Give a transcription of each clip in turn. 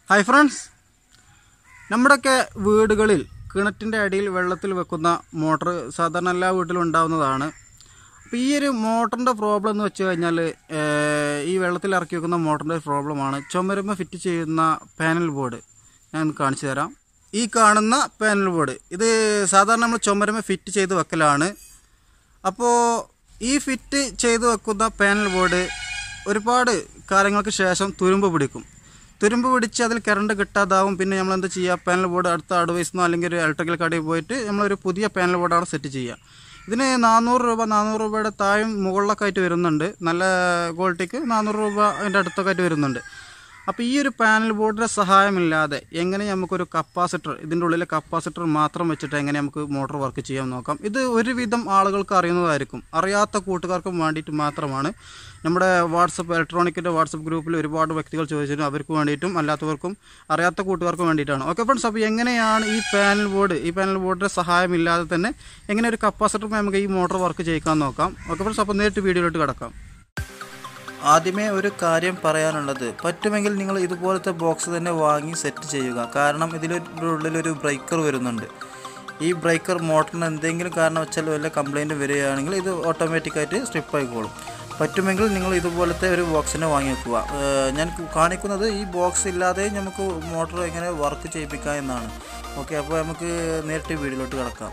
hi friends നമ്മുടെയൊക്കെ വീടുകളിൽ കിണറ്റിൻ്റെ അടിയിൽ വെള്ളത്തിൽ വെക്കുന്ന മോട്ടർ സാധാരണ എല്ലാ വീട്ടിലും ഉണ്ടാവുന്നതാണ് അപ്പോൾ ഈ ഒരു മോട്ടറിൻ്റെ പ്രോബ്ലം എന്ന് വെച്ച് കഴിഞ്ഞാൽ ഏഹ്, ഈ വെള്ളത്തിൽ ഇറക്കി വെക്കുന്ന മോട്ടറിൻ്റെ പ്രോബ്ലമാണ് ചുമരുമ്പ ഫിറ്റ് ചെയ്യുന്ന പാനൽ ബോർഡ് ഞാൻ കാണിച്ചു തരാം ഈ കാണുന്ന പാനൽ ബോർഡ് ഇത് സാധാരണ നമ്മൾ ചുമരുമ്പ ഫിറ്റ് ചെയ്ത് വെക്കലാണ് അപ്പോൾ ഈ ഫിറ്റ് ചെയ്ത് വെക്കുന്ന പാനൽ ബോർഡ് ഒരുപാട് കാലങ്ങൾക്ക് ശേഷം തുരുമ്പ് പിടിക്കും തുരുമ്പ് പിടിച്ച് അതിൽ കറണ്ട് കിട്ടാതാവും പിന്നെ നമ്മൾ എന്താ ചെയ്യുക പാനൽ ബോർഡ് അടുത്ത അഡ്വൈസിന്നോ അല്ലെങ്കിൽ ഒരു ഇലക്ട്രിക്കൽ കടയിൽ പോയിട്ട് നമ്മളൊരു പുതിയ പാനൽ ബോർഡാണ് സെറ്റ് ചെയ്യുക ഇതിന് നാനൂറ് രൂപ നാനൂറ് രൂപയുടെ താഴെ മുകളിലൊക്കെ ആയിട്ട് വരുന്നുണ്ട് നല്ല ക്വാളിറ്റിക്ക് നാനൂറ് രൂപ അതിൻ്റെ അടുത്തൊക്കെ ആയിട്ട് വരുന്നുണ്ട് അപ്പോൾ ഈ ഒരു പാനൽ ബോർഡിൻ്റെ സഹായമില്ലാതെ എങ്ങനെ നമുക്കൊരു കപ്പാസിറ്റർ ഇതിൻ്റെ ഉള്ളിലെ കപ്പാസിറ്റർ മാത്രം വെച്ചിട്ട് എങ്ങനെ നമുക്ക് മോട്ടോർ വർക്ക് ചെയ്യാൻ നോക്കാം ഇത് ഒരുവിധം ആളുകൾക്ക് അറിയുന്നതായിരിക്കും അറിയാത്ത കൂട്ടുകാർക്കും വേണ്ടിയിട്ട് മാത്രമാണ് നമ്മുടെ വാട്സപ്പ് ഇലക്ട്രോണിക്കിൻ്റെ വാട്സപ്പ് ഗ്രൂപ്പിൽ ഒരുപാട് വ്യക്തികൾ ചോദിച്ചിരുന്നു അവർക്ക് വേണ്ടിയിട്ടും അല്ലാത്തവർക്കും അറിയാത്ത കൂട്ടുകാർക്കും വേണ്ടിയിട്ടാണ് ഓക്കെ ഫ്രണ്ട്സ് അപ്പോൾ എങ്ങനെയാണ് ഈ പാനൽ ബോർഡ് ഈ പാനൽ ബോർഡിൻ്റെ സഹായമില്ലാതെ തന്നെ എങ്ങനെ ഒരു കപ്പാസിറ്റർ നമുക്ക് ഈ മോട്ടോർ വർക്ക് ചെയ്യിക്കാൻ നോക്കാം ഓക്കെ ഫ്രണ്ട്സ് അപ്പോൾ നേരിട്ട് വീഡിയോയിലോട്ട് കിടക്കാം ആദ്യമേ ഒരു കാര്യം പറയാനുള്ളത് പറ്റുമെങ്കിൽ നിങ്ങൾ ഇതുപോലത്തെ ബോക്സ് തന്നെ വാങ്ങി സെറ്റ് ചെയ്യുക കാരണം ഇതിൻ്റെ ഉള്ളിലൊരു ബ്രേക്കർ വരുന്നുണ്ട് ഈ ബ്രേക്കർ മോട്ടറിന് എന്തെങ്കിലും കാരണവശാൽ വല്ല കംപ്ലൈൻറ്റ് വരികയാണെങ്കിൽ ഇത് ഓട്ടോമാറ്റിക്കായിട്ട് സ്ട്രിപ്പ് ആയിക്കോളും പറ്റുമെങ്കിൽ നിങ്ങൾ ഇതുപോലത്തെ ഒരു ബോക്സിനെ വാങ്ങി വെക്കുക ഏഹ് ഞാൻ കാണിക്കുന്നത് ഈ ബോക്സ് ഇല്ലാതെ നമുക്ക് മോട്ടർ എങ്ങനെ വർക്ക് ചെയ്യിപ്പിക്കാം എന്നാണ് ഓക്കെ അപ്പോൾ നമുക്ക് നേരിട്ട് വീഡിയോയിലോട്ട് കിടക്കാം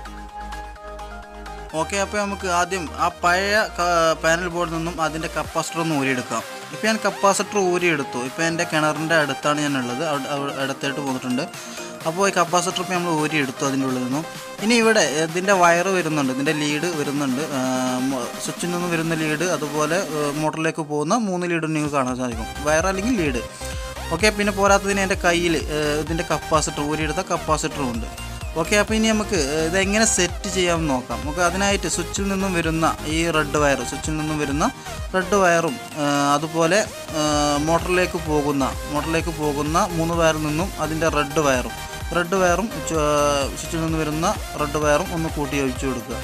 ഓക്കെ അപ്പോൾ നമുക്ക് ആദ്യം ആ പഴയ ക- പാനൽ ബോർഡിൽ നിന്നും അതിൻ്റെ കപ്പാസിറ്റർ ഒന്ന് ഊരിയെടുക്കാം ഇപ്പോൾ ഞാൻ കപ്പാസിറ്റർ ഊരിയെടുത്തു ഇപ്പോൾ എൻ്റെ കിണറിൻ്റെ അടുത്താണ് ഞാൻ ഉള്ളത് അവിടെ- അവിടെ അടുത്തായിട്ട് പോന്നിട്ടുണ്ട് അപ്പോൾ ഈ കപ്പാസിറ്റർ ഇപ്പോൾ നമ്മൾ ഊരിയെടുത്തു അതിൻ്റെ ഉള്ളിൽ നിന്നും ഇനി ഇവിടെ ഇതിൻ്റെ വയറ് വരുന്നുണ്ട് ഇതിൻ്റെ ലീഡ് വരുന്നുണ്ട് സ്വിച്ചിൽ നിന്നും വരുന്ന ലീഡ് അതുപോലെ ഏഹ്, മോട്ടറിലേക്ക് പോകുന്ന മൂന്ന് ലീഡ് നിങ്ങൾക്ക് കാണാൻ സാധിക്കും വയർ അല്ലെങ്കിൽ ലീഡ് ഓക്കെ പിന്നെ പോരാത്തതിന് എൻ്റെ കയ്യിൽ ഇതിൻ്റെ കപ്പാസിറ്റർ ഊരിയെടുത്ത കപ്പാസിറ്ററും ഉണ്ട് ഓക്കെ അപ്പോൾ ഇനി നമുക്ക് ഏഹ്, ഇതെങ്ങനെ സെറ്റ് ചെയ്യാമെന്ന് നോക്കാം നമുക്ക് അതിനായിട്ട് സ്വിച്ചിൽ നിന്നും വരുന്ന ഈ റെഡ് വയർ സ്വിച്ചിൽ നിന്നും വരുന്ന റെഡ് വയറും ഏഹ്, അതുപോലെ ഏഹ്, മോട്ടറിലേക്ക് പോകുന്ന മോട്ടറിലേക്ക് പോകുന്ന മൂന്ന് വയറിൽ നിന്നും അതിൻ്റെ റെഡ് വയറും റെഡ് വയറും ചു- ഏഹ്, സ്വിച്ചിൽ നിന്ന് വരുന്ന റെഡ് വയറും ഒന്ന് കൂട്ടി ഒഴിച്ചു കൊടുക്കുക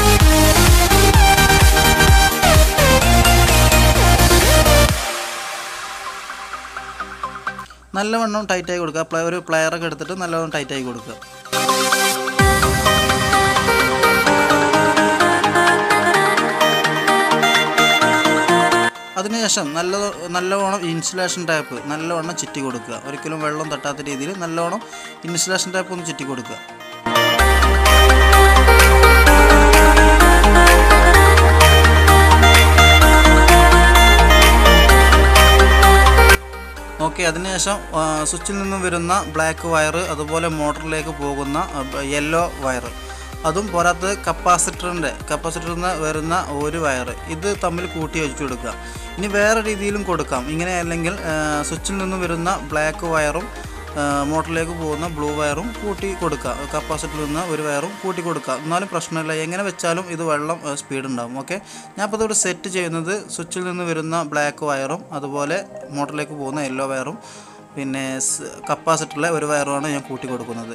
നല്ലവണ്ണം ടൈറ്റായി കൊടുക്കുക പ്ലേ ഒരു പ്ലെയറൊക്കെ എടുത്തിട്ട് നല്ലവണ്ണം ടൈറ്റായി കൊടുക്കുക അതിനുശേഷം നല്ല നല്ലവണ്ണം ഇൻസുലേഷൻ ടാപ്പ് നല്ലവണ്ണം ചുറ്റി കൊടുക്കുക ഒരിക്കലും വെള്ളം തട്ടാത്ത രീതിയിൽ നല്ലവണ്ണം ഇൻസുലേഷൻ ടാപ്പ് ഒന്ന് ചുറ്റി കൊടുക്കുക ഓക്കെ അതിനുശേഷം ആ, സ്വിച്ചിൽ നിന്നും വരുന്ന ബ്ലാക്ക് വയർ അതുപോലെ മോട്ടറിലേക്ക് പോകുന്ന യെല്ലോ വയർ അതും പോരാത്തത് കപ്പാസിറ്ററിൻ്റെ കപ്പാസിറ്ററിൽ നിന്ന് വരുന്ന ഒരു വയർ ഇത് തമ്മിൽ കൂട്ടി വെച്ച് കൊടുക്കുക ഇനി വേറെ രീതിയിലും കൊടുക്കാം ഇങ്ങനെ അല്ലെങ്കിൽ ആ, സ്വിച്ചിൽ നിന്നും വരുന്ന ബ്ലാക്ക് വയറും ആ, മോട്ടറിലേക്ക് പോകുന്ന ബ്ലൂ വയറും കൂട്ടി കൊടുക്കുക കപ്പാസിറ്ററിൽ നിന്ന് ഒരു വയറും കൂട്ടി കൊടുക്കുക എന്നാലും പ്രശ്നമില്ല എങ്ങനെ വെച്ചാലും ഇത് വെള്ളം സ്പീഡ് ഉണ്ടാകും ഓക്കെ ഞാൻ അപ്പോൾ ഇതോടെ സെറ്റ് ചെയ്യുന്നത് സ്വിച്ചിൽ നിന്ന് വരുന്ന ബ്ലാക്ക് വയറും അതുപോലെ മോട്ടറിലേക്ക് പോകുന്ന യെല്ലോ വയറും പിന്നെ സ് കപ്പാസിറ്ററിലെ ഒരു വയറുമാണ് ഞാൻ കൂട്ടി കൊടുക്കുന്നത്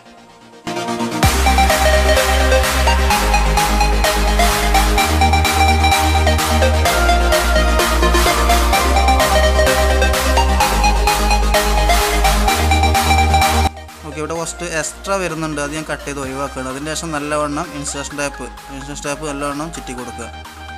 ഓക്കെ ഇവിടെ കുറച്ച് എക്സ്ട്രാ വരുന്നുണ്ട് അത് ഞാൻ കട്ട് ചെയ്ത് ഒഴിവാക്കുകയാണ് അതിന് ശേഷം നല്ലവണ്ണം ഇൻസുലേഷൻ ടാപ്പ് ഇൻസുലേഷൻ ടാപ്പ് നല്ലവണ്ണം ചുറ്റി കൊടുക്കുക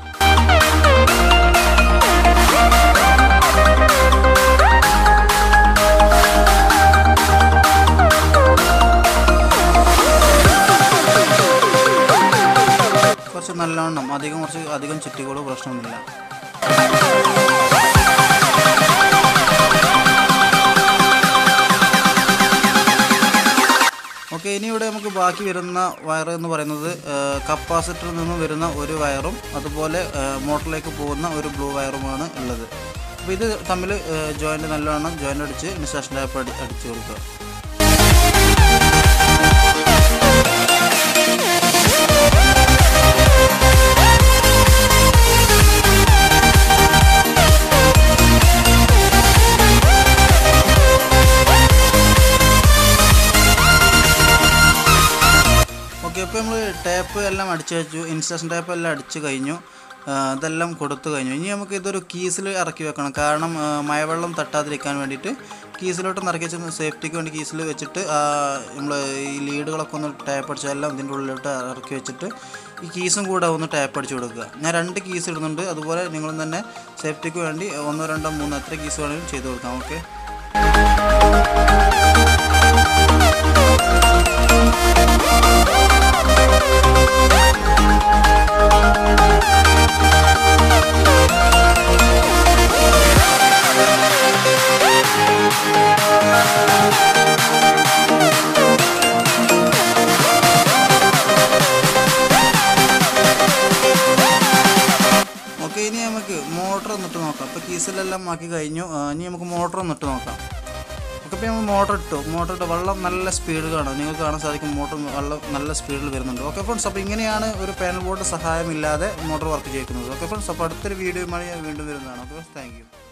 കുറച്ച് നല്ലവണ്ണം അധികം കുറച്ച് അധികം ചുറ്റിക്കോളൂ പ്രശ്നമൊന്നുമില്ല ഓക്കെ ഇനി ഇവിടെ നമുക്ക് ബാക്കി വരുന്ന വയർ എന്ന് പറയുന്നത് കപ്പാസിറ്ററിൽ നിന്നും വരുന്ന ഒരു വയറും അതുപോലെ ആ, മോട്ടറിലേക്ക് പോകുന്ന ഒരു ബ്ലൂ വയറുമാണ് ഉള്ളത് അപ്പോൾ ഇത് തമ്മിൽ ജോയിൻ്റ് നല്ലവണ്ണം ജോയിൻ്റ് അടിച്ച് ഇൻസ്റ്റേഷൻ ടാപ്പ് അടി അടിച്ച് കൊടുക്കുക ഓക്കെ ഇപ്പോൾ നമ്മൾ ടാപ്പ് എല്ലാം അടിച്ചു വെച്ചു ഇൻസ്റ്റേഷൻ ടാപ്പ് എല്ലാം അടിച്ചു കഴിഞ്ഞു ആ, ഇതെല്ലാം കൊടുത്തു കഴിഞ്ഞു ഇനി നമുക്ക് ഇതൊരു കീസിൽ ഇറക്കി വെക്കണം കാരണം ആ, മഴവെള്ളം തട്ടാതിരിക്കാൻ വേണ്ടിയിട്ട് കീസിലോട്ട് നിറക്കി വെച്ച് സേഫ്റ്റിക്ക് വേണ്ടി കീസിൽ വെച്ചിട്ട് നമ്മൾ ഈ ലീഡുകളൊക്കെ ഒന്ന് ടാപ്പ് അടിച്ച് എല്ലാം ഇതിൻ്റെ ഉള്ളിലോട്ട് ഇറക്കി വെച്ചിട്ട് ഈ കീസും കൂടെ ഒന്ന് ടാപ്പ് അടിച്ച് കൊടുക്കുക ഞാൻ രണ്ട് കീസ് ഇടുന്നുണ്ട് അതുപോലെ നിങ്ങളും തന്നെ സേഫ്റ്റിക്ക് വേണ്ടി ഒന്നോ രണ്ടോ മൂന്നോ എത്ര കീസ് വേണമെങ്കിലും ചെയ്ത് കൊടുക്കാം ഓക്കെ ഓക്കെ ഇനി നമുക്ക് മോട്ടർ ഒന്നിട്ട് നോക്കാം അപ്പോൾ കീസിലെല്ലാം ആക്കി കഴിഞ്ഞു ആ, ഇനി നമുക്ക് മോട്ടർ ഒന്നിട്ട് നോക്കാം ഓക്കെ ഇപ്പോൾ നമ്മൾ മോട്ടർ ഇട്ടു മോട്ടർ ഇട്ട് വെള്ളം നല്ല സ്പീഡ് കാണാം നിങ്ങൾക്ക് കാണാൻ സാധിക്കും മോട്ടർ വെള്ളം നല്ല സ്പീഡിൽ വരുന്നുണ്ട് ഓക്കെ ഫ്രണ്ട്സ് അപ്പോൾ ഇങ്ങനെയാണ് ഒരു പാനൽ ബോർഡ് സഹായമില്ലാതെ മോട്ടർ വർക്ക് ചെയ്യിക്കുന്നത് ഓക്കെ ഫ്രണ്ട്സ് അപ്പോൾ അടുത്തൊരു വീഡിയോയുമായി ഞാൻ വീണ്ടും വരുന്നതാണ് ഓക്കെ താങ്ക് യു